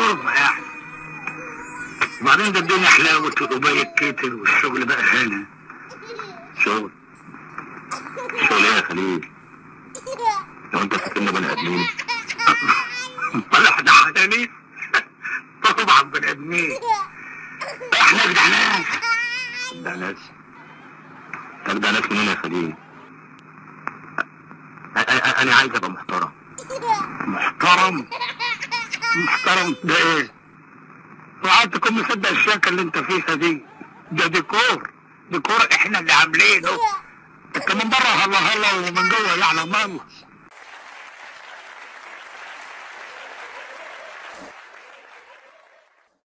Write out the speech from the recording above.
نورمال يعني وبعدين ده الدنيا حلاوت ودبي كتر والشغل بقى هنا شغل شغل ايه يا خليل لو انت فاكرنا بني ادمين ولا ده حنانيس طبعا بني ادمين احنا جدع ناس ده ناس طب ده ناس منين يا خليل أ- أ- انا عايز ابقى محترم محترم محترم ده ايه؟ وقعدت تكون مصدق الشاكة اللي انت فيها دي ده ديكور ديكور احنا اللي عاملينه انت من بره هلا هلا ومن جوه يعلم الله